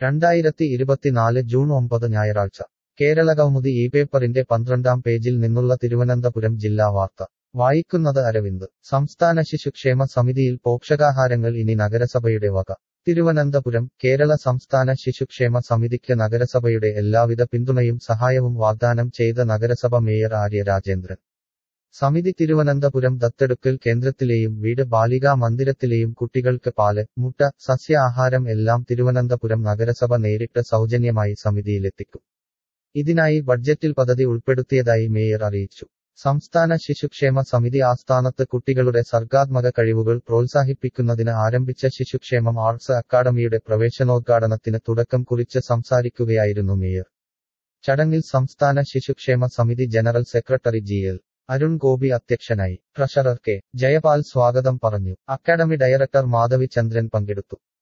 രണ്ടായിരത്തി ഇരുപത്തിനാല് ജൂൺ ഒമ്പത് ഞായറാഴ്ച കേരളകൗമുദി ഈ പേപ്പറിന്റെ പന്ത്രണ്ടാം പേജിൽ നിന്നുള്ള തിരുവനന്തപുരം ജില്ലാ വാർത്ത വായിക്കുന്നത് അരവിന്ദ് സംസ്ഥാന ശിശുക്ഷേമ സമിതിയിൽ പോഷകാഹാരങ്ങൾ ഇനി നഗരസഭയുടെ വക തിരുവനന്തപുരം കേരള സംസ്ഥാന ശിശുക്ഷേമ സമിതിക്ക് നഗരസഭയുടെ എല്ലാവിധ പിന്തുണയും സഹായവും വാഗ്ദാനം ചെയ്ത നഗരസഭ മേയർ ആര്യ രാജേന്ദ്രൻ സമിതി തിരുവനന്തപുരം ദത്തെടുക്കൽ കേന്ദ്രത്തിലെയും വീട് ബാലികാ മന്ദിരത്തിലെയും കുട്ടികൾക്ക് പാല് മുട്ട സസ്യ ആഹാരം എല്ലാം തിരുവനന്തപുരം നഗരസഭ നേരിട്ട് സൗജന്യമായി സമിതിയിലെത്തിക്കും ഇതിനായി ബഡ്ജറ്റിൽ പദ്ധതി ഉൾപ്പെടുത്തിയതായി മേയർ അറിയിച്ചു സംസ്ഥാന ശിശുക്ഷേമ സമിതി ആസ്ഥാനത്ത് കുട്ടികളുടെ സർഗാത്മക കഴിവുകൾ പ്രോത്സാഹിപ്പിക്കുന്നതിന് ആരംഭിച്ച ശിശുക്ഷേമം ആർട്സ് അക്കാദമിയുടെ പ്രവേശനോദ്ഘാടനത്തിന് തുടക്കം കുറിച്ച് സംസാരിക്കുകയായിരുന്നു മേയർ ചടങ്ങിൽ സംസ്ഥാന ശിശുക്ഷേമ സമിതി general secretary G L Arun Gopi അധ്യക്ഷനായി ട്രഷറർ കെ ജയപാൽ സ്വാഗതം പറഞ്ഞു അക്കാദമി ഡയറക്ടർ മാധവി ചന്ദ്രൻ പങ്കെടുത്തു